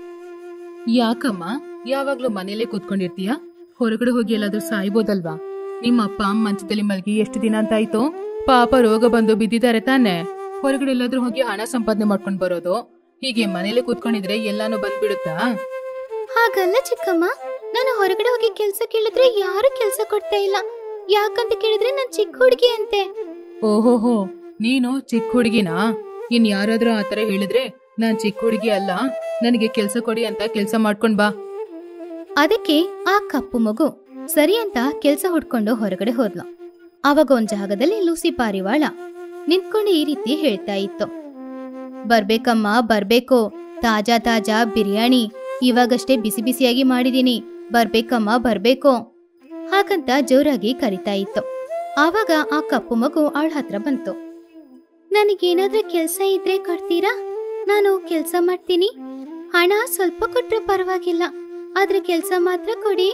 ಯಾಕಮ್ಮ ಯಾವಾಗ್ಲೂ ಮನೇಲೆ ಕೂತ್ಕೊಂಡಿರ್ತೀಯ ಹೊರಗಡೆ ಹೋಗಿ ಎಲ್ಲಾದ್ರೂ ಸಾಯ್ಬೋದಲ್ವಾ ನಿಮ್ಮ ಅಪ್ಪ ಮಂಚದಲ್ಲಿ ಮಲಗಿ ಎಷ್ಟು ದಿನ ಅಂತ ಆಯ್ತು ಪಾಪ ರೋಗ ಬಂದು ಬಿದ್ದಿದ್ದಾರೆ ತಾನೆ ಹೊರಗಡೆ ಎಲ್ಲಾದ್ರೂ ಹೋಗಿ ಹಣ ಸಂಪಾದನೆ ಮಾಡ್ಕೊಂಡ್ ಬರೋದು ಹೀಗೆ ಮನೇಲೆ ಕೂತ್ಕೊಂಡಿದ್ರೆ ಎಲ್ಲಾನು ಬಂದ್ಬಿಡುತ್ತಾ ಹಾಗಲ್ಲ ಚಿಕ್ಕಮ್ಮ ನಾನು ಹೊರಗಡೆ ಹೋಗಿ ಕೆಲ್ಸ ಕೇಳಿದ್ರೆ ಯಾರು ಕೆಲ್ಸ ಕೊಡ್ತಾ ಇಲ್ಲ ಯಾಕಂತ ಕೇಳಿದ್ರೆ ನಾನ್ ಚಿಕ್ಕ ಹುಡುಗಿ ಅಂತೆ ಓಹೋಹೋ ನೀನು ಚಿಕ್ಕ ಹುಡುಗಿನಾ ಇನ್ ಯಾರಾದ್ರೂ ಆತರ ಹೇಳಿದ್ರೆ ನಾನ್ ಚಿಕ್ಕ ಹುಡುಗಿ ಅಲ್ಲ ನನಗೆ ಕೆಲ್ಸ ಕೊಡಿ ಅಂತ ಕೆಲ್ಸ ಮಾಡ್ಕೊಂಡ್ ಬಾ ಅದಕ್ಕೆ ಆ ಕಪ್ಪು ಮಗು ಸರಿ ಅಂತ ಕೆಲ್ಸ ಹುಡ್ಕೊಂಡು ಹೊರಗಡೆ ಹೋದ್ಲು ಅವಾಗ ಒಂದ್ ಜಾಗದಲ್ಲಿ ಲೂಸಿ ಪಾರಿವಾಳ ನಿಂತ್ಕೊಂಡು ಈ ರೀತಿ ಹೇಳ್ತಾ ಇತ್ತು ಬರ್ಬೇಕಮ್ಮ ಬರ್ಬೇಕು ತಾಜಾ ತಾಜಾ ಬಿರಿಯಾನಿ ಇವಾಗಷ್ಟೇ ಬಿಸಿ ಬಿಸಿಯಾಗಿ ಮಾಡಿದೀನಿ ಬರ್ಬೇಕಮ್ಮ ಬರ್ಬೇಕು ಹಾಗಂತ ಜೋರಾಗಿ ಕರಿತಾ ಇತ್ತು ಆವಾಗ ಆ ಕಪ್ಪು ಮಗು ಅವಳ ಹತ್ರ ಬಂತು ನನಗೇನಾದ್ರೂ ಕೆಲ್ಸ ಇದ್ರೆ ಕೊಡ್ತೀರಾ ನಾನು ಕೆಲ್ಸ ಮಾಡ್ತೀನಿ ಹಣ ಸ್ವಲ್ಪ ಕೊಟ್ರೆ ಪರವಾಗಿಲ್ಲ ಆದ್ರೆ ಕೆಲ್ಸ ಮಾತ್ರ ಕೊಡಿ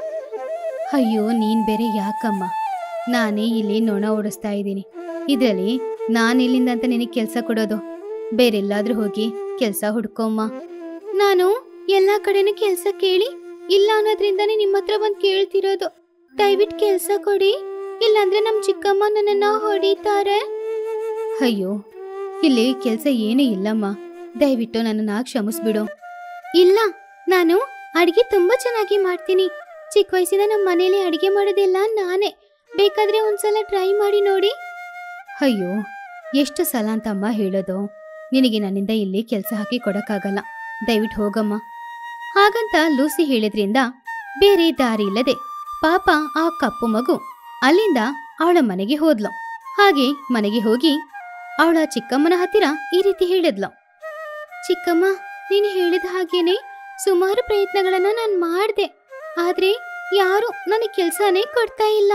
ಅಯ್ಯೋ ನೀನ್ ಬೇರೆ ಯಾಕಮ್ಮ ನಾನೇ ಇಲ್ಲಿ ನೊಣ ಓಡಿಸ್ತಾ ಇದ್ದೀನಿ ಇದರಲ್ಲಿ ನಾನು ಇಲ್ಲಿಂದ ಅಂತ ನಿನಗೆ ಕೆಲಸ ಕೊಡೋದು ಬೇರೆಲ್ಲಾದ್ರೂ ಹೋಗಿ ಕೆಲಸ ಹುಡ್ಕೊಮ್ಮ ನಾನು ಎಲ್ಲಾ ಕಡೆನೂ ಕೆಲಸ ಕೇಳಿ ಇಲ್ಲ ಅನ್ನೋದ್ರಿಂದಾನೇ ನಿಮ್ಮ ಹತ್ರ ಬಂದು ಕೇಳ್ತಿರೋದು ದಯವಿಟ್ಟು ಕೆಲಸ ಕೊಡಿ ಇಲ್ಲಾಂದ್ರೆ ನಮ್ ಚಿಕ್ಕಮ್ಮ ನನ್ನನ್ನ ಹೊಡಿತಾರೆ ಅಯ್ಯೋ ಇಲ್ಲಿ ಕೆಲಸ ಏನೂ ಇಲ್ಲಮ್ಮ ದಯವಿಟ್ಟು ನನ್ನನ್ನ ಕ್ಷಮಿಸ್ಬಿಡು ಇಲ್ಲ ನಾನು ಅಡಿಗೆ ತುಂಬಾ ಚೆನ್ನಾಗಿ ಮಾಡ್ತೀನಿ ಚಿಕ್ಕ ವಯಸ್ಸಿನ ನಮ್ಮ ಮನೇಲಿ ಅಡಿಗೆ ಮಾಡೋದೆಲ್ಲ ನಾನೇ ಬೇಕಾದ್ರೆ ಒಂದ್ಸಲ ಟ್ರೈ ಮಾಡಿ ನೋಡಿ ಅಯ್ಯೋ ಎಷ್ಟು ಸಲ ಅಂತ ಅಮ್ಮ ಹೇಳೋದು ನಿನಗೆ ನನ್ನಿಂದ ಇಲ್ಲಿ ಕೆಲಸ ಹಾಕಿ ಕೊಡಕ್ಕಾಗಲ್ಲ ದಯವಿಟ್ಟು ಹೋಗಮ್ಮ ಹಾಗಂತ ಲೂಸಿ ಹೇಳಿದ್ರಿಂದ ಬೇರೆ ದಾರಿ ಇಲ್ಲದೆ ಪಾಪ ಆ ಕಪ್ಪು ಮಗು ಅಲ್ಲಿಂದ ಅವಳ ಮನೆಗೆ ಹೋದ್ಲು ಹಾಗೆ ಮನೆಗೆ ಹೋಗಿ ಅವಳ ಚಿಕ್ಕಮ್ಮನ ಹತ್ತಿರ ಈ ರೀತಿ ಹೇಳಿದ್ಲು ಚಿಕ್ಕಮ್ಮ ನೀನು ಹೇಳಿದ ಹಾಗೇನೆ ಸುಮಾರು ಪ್ರಯತ್ನಗಳನ್ನ ನಾನು ಮಾಡ್ದೆ ಆದ್ರೆ ಯಾರು ನನಗೆ ಕೆಲ್ಸನೇ ಕೊಡ್ತಾ ಇಲ್ಲ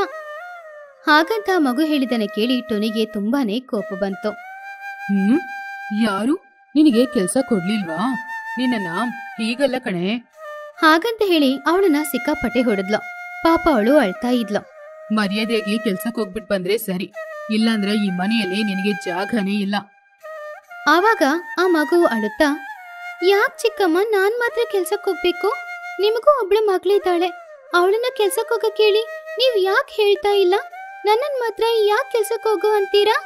ಹಾಗಂತ ಮಗು ಹೇಳಿದನ ಕೇಳಿ ಟೊನಿಗೆ ತುಂಬಾನೇ ಕೋಪ ಬಂತು ಹ್ಮ್ ಯಾರು ನಿನಗೆ ಕೆಲ್ಸ ಕೊಡ್ಲಿಲ್ವಾ ನಿನ್ನನ್ನ ಹೀಗಲ್ಲ ಕಣೆ ಹಾಗಂತ ಹೇಳಿ ಅವಳನ್ನ ಸಿಕ್ಕಾಪಟ್ಟೆ ಹೊಡೆದ್ಲು ಪಾಪ ಅವಳು ಅಳ್ತಾ ಇದ್ಲು ಮರ್ಯಾದೆಯಾಗಿ ಕೆಲ್ಸಕ್ಕೆ ಹೋಗ್ಬಿಟ್ ಬಂದ್ರೆ ಸರಿ ಇಲ್ಲಾಂದ್ರೆ ಈ ಮನೆಯಲ್ಲಿ ನಿನಗೆ ಜಾಗನೇ ಇಲ್ಲ ಆವಾಗ ಆ ಮಗು ಅಳುತ್ತಾ ಯಾಕ್ ಚಿಕ್ಕಮ್ಮ ನಾನ್ ಮಾತ್ರ ಕೆಲ್ಸಕ್ಕೆ ಹೋಗ್ಬೇಕು ನಿಮಗೂ ಒಬ್ಳು ಮಗಳಿದ್ದಾಳೆ ಅವಳನ್ನ ಕೆಲ್ಸಕ್ಕೆ ಹೋಗಕ್ ಹೇಳಿ ನೀವ್ ಯಾಕೆ ಹೇಳ್ತಾ ಇಲ್ಲ ನನ್ನನ್ ಮಾತ್ರ ಯಾಕೆ ಕೆಲ್ಸಕ್ಕೆ ಹೋಗು ಅಂತೀರಾ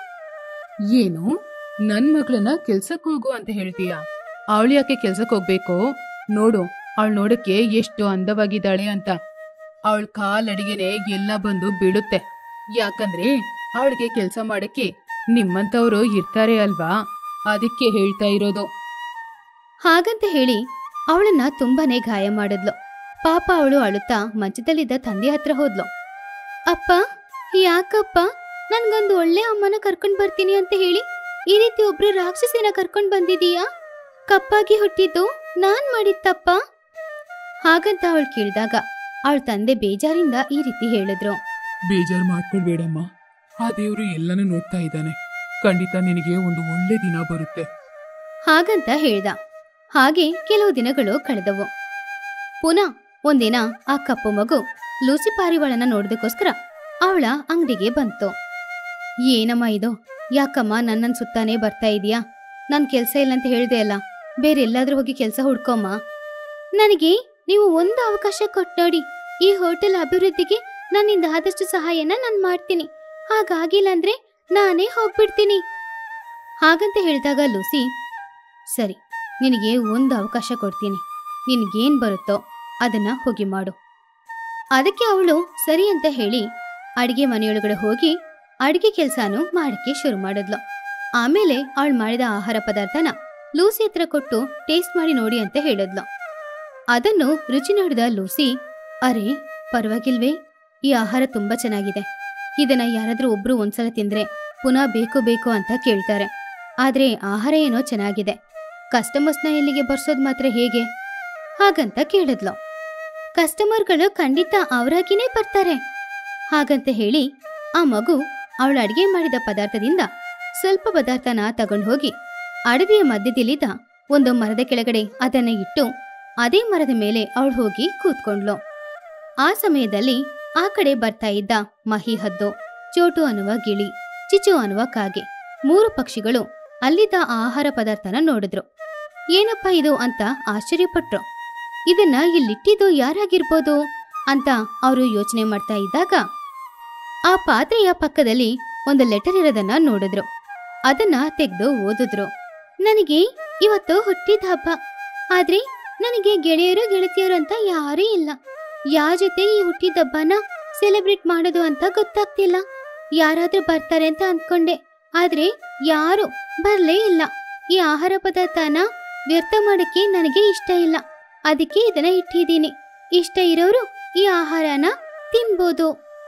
ಏನು ನನ್ ಮಗಳನ್ನ ಕೆಲ್ಸಕ್ಕೆ ಹೋಗು ಅಂತ ಹೇಳ್ತೀಯ ಅವಳು ಯಾಕೆ ಕೆಲ್ಸಕ್ಕೆ ಹೋಗ್ಬೇಕು ನೋಡು ಅವಳು ನೋಡಕ್ಕೆ ಎಷ್ಟು ಅಂದವಾಗಿದ್ದಾಳೆ ಅಂತ ಅವಳ ಕಾಲಡಿಗೆನೆ ಎಲ್ಲ ಬಂದು ಬೀಳುತ್ತೆ ಯಾಕಂದ್ರೆ ಅವಳಿಗೆ ಕೆಲಸ ಮಾಡಕ್ಕೆ ನಿಮ್ಮಂತವ್ರು ಇರ್ತಾರೆ ಅಲ್ವಾ ಅದಕ್ಕೆ ಹೇಳ್ತಾ ಇರೋದು ಹಾಗಂತ ಹೇಳಿ ಅವಳನ್ನ ತುಂಬಾನೇ ಗಾಯ ಮಾಡಿದ್ಲು ಪಾಪ ಅವಳು ಅಳುತ್ತಾ ಮಂಚದಲ್ಲಿದ್ದ ತಂದೆ ಹತ್ರ ಹೋದ್ಲು ಅಪ್ಪ ಯಾಕಪ್ಪ ನನ್ಗೊಂದು ಒಳ್ಳೆ ಅಮ್ಮನ ಕರ್ಕೊಂಡ್ ಬರ್ತೀನಿ ಅಂತ ಹೇಳಿ ಈ ರೀತಿ ಒಬ್ರು ರಾಕ್ಷಸಿನ ಕರ್ಕೊಂಡ್ ಬಂದಿದೀಯಾ ಕಪ್ಪಾಗಿ ಹುಟ್ಟಿದ್ದು ನಾನ್ ಮಾಡಿದ್ ತಪ್ಪ ಹಾಗಂತ ಅವಳು ಕೇಳಿದಾಗ ಅವಳ ತಂದೆ ಬೇಜಾರಿಂದ ಈ ರೀತಿ ಹೇಳಿದ್ರು ಬೇಜಾರು ಮಾಡ್ಕೊಳ್ಬೇಡಮ್ಮ ಆ ದೇವ್ರು ಎಲ್ಲನೂ ನೋಡ್ತಾ ಇದ್ದಾನೆ ಖಂಡಿತ ನಿನಗೆ ಒಂದು ಒಳ್ಳೆ ದಿನ ಬರುತ್ತೆ ಹಾಗಂತ ಹೇಳ್ದ ಹಾಗೆ ಕೆಲವು ದಿನಗಳು ಕಳೆದವು ಪುನಃ ಒಂದಿನ ಆ ಕಪ್ಪು ಮಗು ಲೂಸಿ ಪಾರಿವಾಳನ ನೋಡೋದಕ್ಕೋಸ್ಕರ ಅವಳ ಅಂಗಡಿಗೆ ಬಂತು ಏನಮ್ಮ ಇದು ಯಾಕಮ್ಮ ನನ್ನನ್ ಸುತ್ತಾನೇ ಬರ್ತಾ ಇದೀಯಾ ನನ್ ಕೆಲ್ಸ ಇಲ್ಲ ಅಂತ ಹೇಳ್ದೆ ಅಲ್ಲ ಬೇರೆ ಎಲ್ಲಾದ್ರೂ ಹೋಗಿ ಕೆಲ್ಸ ಹುಡ್ಕೊಮ್ಮ ನನಗೆ ನೀವು ಒಂದು ಅವಕಾಶ ಕೊಟ್ಟು ನೋಡಿ ಈ ಹೋಟೆಲ್ ಅಭಿವೃದ್ಧಿಗೆ ನನ್ನಿಂದ ಆದಷ್ಟು ಸಹಾಯನ ನಾನು ಮಾಡ್ತೀನಿ ಹಾಗಾಗಿಲ್ಲ ಅಂದ್ರೆ ನಾನೇ ಹೋಗ್ಬಿಡ್ತೀನಿ ಹಾಗಂತ ಹೇಳಿದಾಗ ಲೂಸಿ ಸರಿ ನಿನಗೆ ಒಂದು ಅವಕಾಶ ಕೊಡ್ತೀನಿ ನಿನಗೇನ್ ಬರುತ್ತೋ ಅದನ್ನ ಹೋಗಿ ಮಾಡು ಅದಕ್ಕೆ ಅವಳು ಸರಿ ಅಂತ ಹೇಳಿ ಅಡಿಗೆ ಮನೆಯೊಳಗಡೆ ಹೋಗಿ ಅಡಿಗೆ ಕೆಲಸನೂ ಮಾಡಕ್ಕೆ ಶುರು ಮಾಡಿದ್ಲು ಆಮೇಲೆ ಅವಳು ಮಾಡಿದ ಆಹಾರ ಪದಾರ್ಥನ ಲೂಸಿ ಹತ್ರ ಕೊಟ್ಟು ಟೇಸ್ಟ್ ಮಾಡಿ ನೋಡಿ ಅಂತ ಹೇಳಿದ್ಲು ಅದನ್ನು ರುಚಿ ನೋಡಿದ ಲೂಸಿ ಅರೆ ಪರವಾಗಿಲ್ವೇ ಈ ಆಹಾರ ತುಂಬಾ ಚೆನ್ನಾಗಿದೆ ಇದನ್ನ ಯಾರಾದ್ರೂ ಒಬ್ರು ಒಂದ್ಸಲ ತಿಂದ್ರೆ ಪುನಃ ಬೇಕು ಬೇಕು ಅಂತ ಕೇಳ್ತಾರೆ ಆದ್ರೆ ಆಹಾರ ಏನೋ ಚೆನ್ನಾಗಿದೆ ಕಸ್ಟಮರ್ಸ್ನ ಇಲ್ಲಿಗೆ ಬರ್ಸೋದ್ ಮಾತ್ರ ಹೇಗೆ ಹಾಗಂತ ಕೇಳಿದ್ಲು ಕಸ್ಟಮರ್ಗಳು ಖಂಡಿತ ಅವರಾಗಿನೇ ಬರ್ತಾರೆ ಹಾಗಂತ ಹೇಳಿ ಆ ಮಗು ಅವಳು ಅಡಿಗೆ ಮಾಡಿದ ಪದಾರ್ಥದಿಂದ ಸ್ವಲ್ಪ ಪದಾರ್ಥನ ತಗೊಂಡು ಹೋಗಿ ಅಡವಿಯ ಮಧ್ಯದಲ್ಲಿದ್ದ ಒಂದು ಮರದ ಕೆಳಗಡೆ ಅದನ್ನ ಇಟ್ಟು ಅದೇ ಮರದ ಮೇಲೆ ಅವಳು ಹೋಗಿ ಕೂತ್ಕೊಂಡ್ಲು ಆ ಸಮಯದಲ್ಲಿ ಆ ಕಡೆ ಬರ್ತಾ ಇದ್ದ ಮಹಿ ಹದ್ದು ಚೋಟು ಅನ್ನುವ ಗಿಳಿ ಚಿಚು ಅನ್ನುವ ಕಾಗೆ ಮೂರು ಪಕ್ಷಿಗಳು ಅಲ್ಲಿದ್ದ ಆ ಆಹಾರ ಪದಾರ್ಥನ ನೋಡಿದ್ರು ಏನಪ್ಪ ಇದು ಅಂತ ಆಶ್ಚರ್ಯಪಟ್ರು ಇದನ್ನ ಇಲ್ಲಿಟ್ಟಿದ್ದು ಯಾರಾಗಿರ್ಬೋದು ಅಂತ ಅವರು ಯೋಚನೆ ಮಾಡ್ತಾ ಇದ್ದಾಗ ಆ ಪಾತ್ರೆಯ ಪಕ್ಕದಲ್ಲಿ ಒಂದು ಲೆಟರ್ ಇರೋದನ್ನ ನೋಡಿದ್ರು ಅದನ್ನ ತೆಗೆದು ಓದಿದ್ರು ನನಗೆ ಇವತ್ತು ಹುಟ್ಟಿದ ಹಬ್ಬ ಆದ್ರೆ ನನಗೆ ಗೆಳೆಯರು ಗೆಳತಿಯರು ಅಂತ ಯಾರೂ ಇಲ್ಲ ಯಾರ ಜೊತೆ ಈ ಹುಟ್ಟಿದ ಹಬ್ಬನ ಸೆಲೆಬ್ರೇಟ್ ಮಾಡೋದು ಅಂತ ಗೊತ್ತಾಗ್ತಿಲ್ಲ ಯಾರಾದ್ರೂ ಬರ್ತಾರೆ ಅಂತ ಅನ್ಕೊಂಡೆ ಆದ್ರೆ ಯಾರು ಬರ್ಲೇ ಇಲ್ಲ ಈ ಆಹಾರ ಪದಾರ್ಥನ ವ್ಯರ್ಥ ಮಾಡಕ್ಕೆ ನನಗೆ ಇಷ್ಟ ಇಲ್ಲ ಅದಕ್ಕೆ ಇದನ್ನ ಇಟ್ಟಿದ್ದೀನಿ ಇಷ್ಟ ಇರೋರು ಈ ಆಹಾರನ ತಿನ್ಬೋದು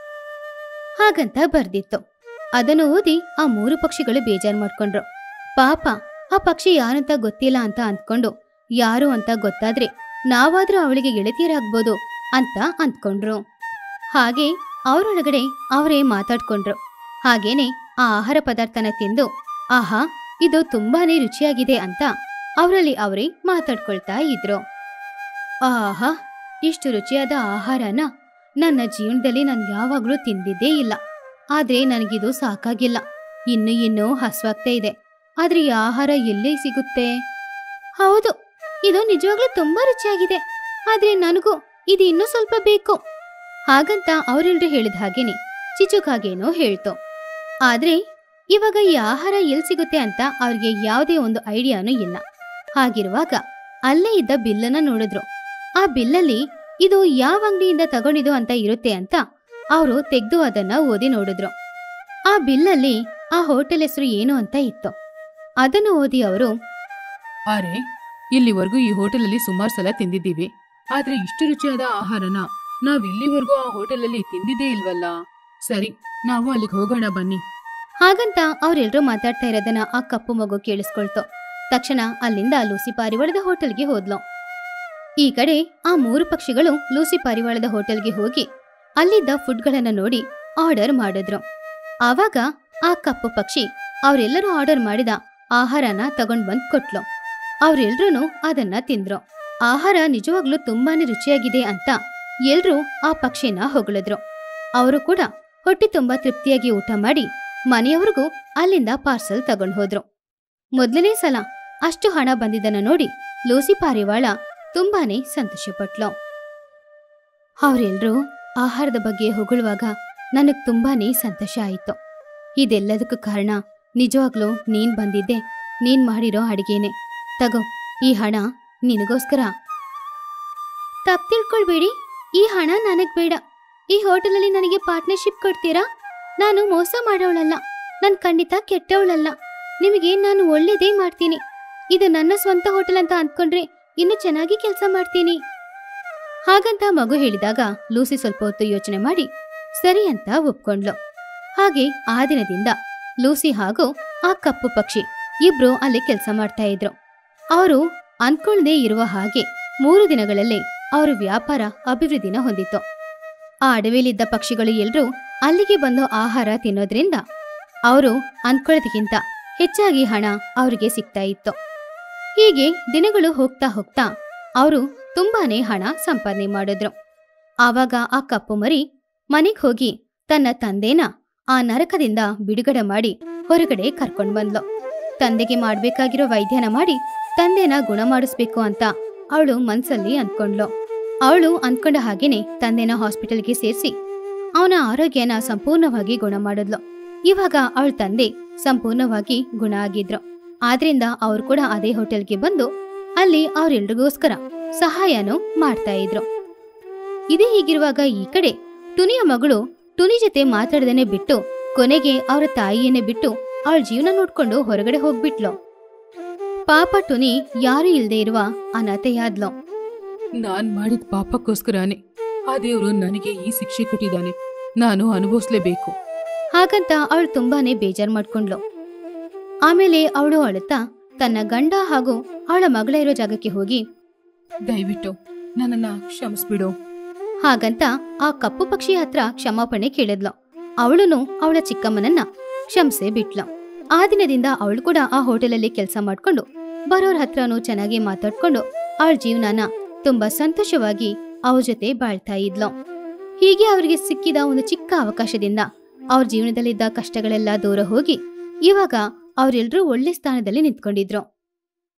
ಹಾಗಂತ ಬರ್ದಿತ್ತು ಅದನ್ನು ಓದಿ ಆ ಮೂರು ಪಕ್ಷಿಗಳು ಬೇಜಾರು ಮಾಡ್ಕೊಂಡ್ರು ಪಾಪ ಆ ಪಕ್ಷಿ ಯಾರಂತ ಗೊತ್ತಿಲ್ಲ ಅಂತ ಅಂದ್ಕೊಂಡು ಯಾರು ಅಂತ ಗೊತ್ತಾದ್ರೆ ನಾವಾದ್ರೂ ಅವಳಿಗೆ ಗೆಳತಿಯರಾಗ್ಬೋದು ಅಂತ ಅಂದ್ಕೊಂಡ್ರು ಹಾಗೆ ಅವರೊಳಗಡೆ ಅವರೇ ಮಾತಾಡ್ಕೊಂಡ್ರು ಹಾಗೇನೆ ಆ ಆಹಾರ ಪದಾರ್ಥನ ತಿಂದು ಆಹಾ ಇದು ತುಂಬಾನೇ ರುಚಿಯಾಗಿದೆ ಅಂತ ಅವರಲ್ಲಿ ಅವರೇ ಮಾತಾಡ್ಕೊಳ್ತಾ ಇದ್ರು ಆಹಾ ಇಷ್ಟು ರುಚಿಯಾದ ಆಹಾರನ ನನ್ನ ಜೀವನದಲ್ಲಿ ನಾನು ಯಾವಾಗಲೂ ತಿಂದಿದ್ದೇ ಇಲ್ಲ ಆದ್ರೆ ನನಗಿದು ಸಾಕಾಗಿಲ್ಲ ಇನ್ನು ಇನ್ನೂ ಹಸ್ವಾಗ್ತಾ ಇದೆ ಆದ್ರೆ ಈ ಆಹಾರ ಎಲ್ಲಿ ಸಿಗುತ್ತೆ ಹೌದು ಇದು ನಿಜವಾಗ್ಲೂ ತುಂಬಾ ರುಚಿಯಾಗಿದೆ ಆದ್ರೆ ನನಗೂ ಇದು ಇನ್ನೂ ಸ್ವಲ್ಪ ಬೇಕು ಹಾಗಂತ ಅವರೆಲ್ಲರೂ ಹೇಳಿದ ಹಾಗೇನೆ ಚಿಚುಕಾಗೇನೋ ಹೇಳ್ತು ಆದ್ರೆ ಇವಾಗ ಈ ಆಹಾರ ಎಲ್ಲಿ ಸಿಗುತ್ತೆ ಅಂತ ಅವ್ರಿಗೆ ಯಾವುದೇ ಒಂದು ಐಡಿಯಾನೂ ಇಲ್ಲ ಹಾಗಿರುವಾಗ ಅಲ್ಲೇ ಇದ್ದ ಬಿಲ್ಲನ್ನ ನೋಡಿದ್ರು ಆ ಬಿಲ್ಲಲ್ಲಿ ಇದು ಯಾವ ಅಂಗಡಿಯಿಂದ ತಗೊಂಡಿದ್ದು ಅಂತ ಇರುತ್ತೆ ಅಂತ ಅವರು ತೆಗೆದು ಅದನ್ನ ಓದಿ ನೋಡಿದ್ರು ಆ ಬಿಲ್ಲಲ್ಲಿ ಆ ಹೋಟೆಲ್ ಹೆಸರು ಏನು ಅಂತ ಇತ್ತು ಅದನ್ನು ಓದಿ ಅವರು ಆರೆ ಇಲ್ಲಿವರೆಗೂ ಈ ಹೋಟೆಲಲ್ಲಿ ಸುಮಾರು ಸಲ ತಿಂದಿದ್ದೀವಿ ಆದ್ರೆ ಇಷ್ಟು ರುಚಿಯಾದ ಆಹಾರನ ನಾವ್ ಇಲ್ಲಿವರೆಗೂ ಆ ಹೋಟೆಲಲ್ಲಿ ತಿಂದಿದ್ದೇ ಇಲ್ವಲ್ಲ ಸರಿ ನಾವು ಅಲ್ಲಿಗೆ ಹೋಗೋಣ ಬನ್ನಿ ಹಾಗಂತ ಅವರೆಲ್ಲರೂ ಮಾತಾಡ್ತಾ ಇರೋದನ್ನ ಆ ಕಪ್ಪು ಮಗು ಕೇಳಿಸ್ಕೊಳ್ತು ತಕ್ಷಣ ಅಲ್ಲಿಂದ ಲೂಸಿ ಪಾರಿವಾಳದ ಹೋಟೆಲ್ಗೆ ಹೋದ್ಲು ಈ ಕಡೆ ಆ ಮೂರು ಪಕ್ಷಿಗಳು ಲೂಸಿ ಪಾರಿವಾಳದ ಹೋಟೆಲ್ಗೆ ಹೋಗಿ ಅಲ್ಲಿದ್ದ ಫುಡ್ಗಳನ್ನ ನೋಡಿ ಆರ್ಡರ್ ಮಾಡಿದ್ರು ಆವಾಗ ಆ ಕಪ್ಪು ಪಕ್ಷಿ ಅವರೆಲ್ಲರೂ ಆರ್ಡರ್ ಮಾಡಿದ ಆಹಾರನ ತಗೊಂಡ್ ಬಂದ್ ಕೊಟ್ಲು ಅವರೆಲ್ರೂ ಅದನ್ನ ತಿಂದ್ರು ಆಹಾರ ನಿಜವಾಗ್ಲೂ ತುಂಬಾನೇ ರುಚಿಯಾಗಿದೆ ಅಂತ ಎಲ್ರೂ ಆ ಪಕ್ಷಿನ ಹೊಗಳಿದ್ರು ಅವರು ಕೂಡ ಹೊಟ್ಟೆ ತುಂಬಾ ತೃಪ್ತಿಯಾಗಿ ಊಟ ಮಾಡಿ ಮನೆಯವ್ರಿಗೂ ಅಲ್ಲಿಂದ ಪಾರ್ಸಲ್ ತಗೊಂಡ್ ಹೋದ್ರು ಮೊದಲನೇ ಸಲ ಅಷ್ಟು ಹಣ ಬಂದಿದ್ದನ್ನ ನೋಡಿ ಲೂಸಿ ಪಾರಿವಾಳ ತುಂಬಾನೇ ಸಂತೋಷಪಟ್ಲು ಅವರೆಲ್ಲರೂ ಆಹಾರದ ಬಗ್ಗೆ ಹೊಗಳುವಾಗ ನನಗ್ ತುಂಬಾನೇ ಸಂತೋಷ ಆಯಿತು ಇದೆಲ್ಲದಕ್ಕೂ ಕಾರಣ ನಿಜವಾಗ್ಲೂ ನೀನ್ ಬಂದಿದ್ದೆ ನೀನ್ ಮಾಡಿರೋ ಅಡಿಗೆನೆ ತಗೋ ಈ ಹಣ ನಿನಗೋಸ್ಕರ ತಪ್ಪು ತಿಳ್ಕೊಳ್ಬೇಡಿ ಈ ಹಣ ನನಗ್ ಬೇಡ ಈ ಹೋಟೆಲಲ್ಲಿ ನನಗೆ ಪಾರ್ಟ್ನರ್ಶಿಪ್ ಕೊಡ್ತೀರಾ ನಾನು ಮೋಸ ಮಾಡೋಳಲ್ಲ ನಾನು ಖಂಡಿತ ಕೆಟ್ಟವಳಲ್ಲ ನಿಮಗೆ ನಾನು ಒಳ್ಳೇದೇ ಮಾಡ್ತೀನಿ ಇದು ನನ್ನ ಸ್ವಂತ ಹೋಟೆಲ್ ಅಂತ ಅಂದ್ಕೊಂಡ್ರೆ ಇನ್ನು ಚೆನ್ನಾಗಿ ಕೆಲಸ ಮಾಡ್ತೀನಿ ಹಾಗಂತ ಮಗು ಹೇಳಿದಾಗ ಲೂಸಿ ಸ್ವಲ್ಪ ಹೊತ್ತು ಯೋಚನೆ ಮಾಡಿ ಸರಿ ಅಂತ ಒಪ್ಕೊಂಡ್ಲು ಹಾಗೆ ಆ ದಿನದಿಂದ ಲೂಸಿ ಹಾಗೂ ಆ ಕಪ್ಪು ಪಕ್ಷಿ ಇಬ್ರು ಅಲ್ಲಿ ಕೆಲಸ ಮಾಡ್ತಾ ಇದ್ರು ಅವರು ಅನ್ಕೊಳ್ದೇ ಇರುವ ಹಾಗೆ ಮೂರು ದಿನಗಳಲ್ಲೇ ಅವರ ವ್ಯಾಪಾರ ಅಭಿವೃದ್ಧಿನ ಹೊಂದಿತ್ತು ಆ ಅಡವಿಲಿದ್ದ ಪಕ್ಷಿಗಳು ಎಲ್ರೂ ಅಲ್ಲಿಗೆ ಬಂದು ಆಹಾರ ತಿನ್ನೋದ್ರಿಂದ ಅವರು ಅನ್ಕೊಳ್ಳೋದಕ್ಕಿಂತ ಹೆಚ್ಚಾಗಿ ಹಣ ಅವರಿಗೆ ಸಿಗ್ತಾ ಇತ್ತು ಹೀಗೆ ದಿನಗಳು ಹೋಗ್ತಾ ಹೋಗ್ತಾ ಅವರು ತುಂಬಾನೇ ಹಣ ಸಂಪಾದನೆ ಮಾಡಿದ್ರು ಆವಾಗ ಆ ಕಪ್ಪು ಮರಿ ಮನೆಗ್ ಹೋಗಿ ತನ್ನ ತಂದೆನ ಆ ನರಕದಿಂದ ಬಿಡುಗಡೆ ಮಾಡಿ ಹೊರಗಡೆ ಕರ್ಕೊಂಡ್ ಬಂದ್ಲು ತಂದೆಗೆ ಮಾಡ್ಬೇಕಾಗಿರೋ ವೈದ್ಯನ ಮಾಡಿ ತಂದೆನ ಗುಣ ಮಾಡಿಸ್ಬೇಕು ಅಂತ ಅವಳು ಮನ್ಸಲ್ಲಿ ಅನ್ಕೊಂಡ್ಲು ಅವಳು ಅನ್ಕೊಂಡ ಹಾಗೇನೆ ತಂದೆನ ಹಾಸ್ಪಿಟಲ್ಗೆ ಸೇರಿಸಿ ಅವನ ಆರೋಗ್ಯನ ಸಂಪೂರ್ಣವಾಗಿ ಗುಣ ಮಾಡಿದ್ಲು ಇವಾಗ ಅವಳ ತಂದೆ ಸಂಪೂರ್ಣವಾಗಿ ಗುಣ ಆಗಿದ್ರು ಆದ್ರಿಂದ ಅವ್ರು ಕೂಡ ಅದೇ ಹೋಟೆಲ್ಗೆ ಬಂದು ಅಲ್ಲಿ ಅವ್ರೆಲ್ರಿಗೋಸ್ಕರ ಸಹಾಯನೂ ಮಾಡ್ತಾ ಇದ್ರು ಇದೇ ಹೀಗಿರುವಾಗ ಈ ಕಡೆ ಟುನಿಯ ಮಗಳು ಟುನಿ ಜೊತೆ ಮಾತಾಡದೇನೆ ಬಿಟ್ಟು ಕೊನೆಗೆ ಅವರ ತಾಯಿಯನ್ನೇ ಬಿಟ್ಟು ಅವಳ ಜೀವನ ನೋಡ್ಕೊಂಡು ಹೊರಗಡೆ ಹೋಗ್ಬಿಟ್ಲು ಪಾಪ ಟುನಿ ಯಾರು ಇಲ್ದೇ ಇರುವ ಅನಾಥೆಯಾದ್ಲು ನಾನ್ ಮಾಡಿದ ಪಾಪಕ್ಕೋಸ್ಕರನೇ ಆ ದೇವ್ರು ನನಗೆ ಈ ಶಿಕ್ಷೆ ಕೊಟ್ಟಿದ್ದಾನೆ ನಾನು ಅನುಭವಿಸ್ಲೇಬೇಕು ಹಾಗಂತ ಅವಳು ತುಂಬಾನೇ ಬೇಜಾರ್ ಮಾಡ್ಕೊಂಡ್ಲು ಆಮೇಲೆ ಅವಳು ಅಳುತ್ತಾ ತನ್ನ ಗಂಡ ಹಾಗೂ ಅವಳ ಮಗಳ ಇರೋ ಜಾಗಕ್ಕೆ ಹೋಗಿ ದಯವಿಟ್ಟು ನನ್ನನ್ನ ಕ್ಷಮಿಸ್ಬಿಡು ಹಾಗಂತ ಆ ಕಪ್ಪು ಪಕ್ಷಿ ಹತ್ರ ಕ್ಷಮಾಪಣೆ ಕೇಳಿದ್ಲು ಅವಳುನು ಅವಳ ಚಿಕ್ಕಮ್ಮನನ್ನ ಕ್ಷಮಿಸೇ ಬಿಟ್ಲು ಆ ದಿನದಿಂದ ಅವಳು ಕೂಡ ಆ ಹೋಟೆಲಲ್ಲಿ ಕೆಲಸ ಮಾಡ್ಕೊಂಡು ಬರೋರ್ ಹತ್ರನೂ ಚೆನ್ನಾಗಿ ಮಾತಾಡ್ಕೊಂಡು ಅವಳ ಜೀವನನ ತುಂಬಾ ಸಂತೋಷವಾಗಿ ಅವ್ರ ಜೊತೆ ಬಾಳ್ತಾ ಇದ್ಲು ಹೀಗೆ ಅವರಿಗೆ ಸಿಕ್ಕಿದ ಒಂದು ಚಿಕ್ಕ ಅವಕಾಶದಿಂದ ಅವ್ರ ಜೀವನದಲ್ಲಿದ್ದ ಕಷ್ಟಗಳೆಲ್ಲ ದೂರ ಹೋಗಿ ಇವಾಗ ಅವರೆಲ್ಲರೂ ಒಳ್ಳೆ ಸ್ಥಾನದಲ್ಲಿ ನಿಂತ್ಕೊಂಡಿದ್ರು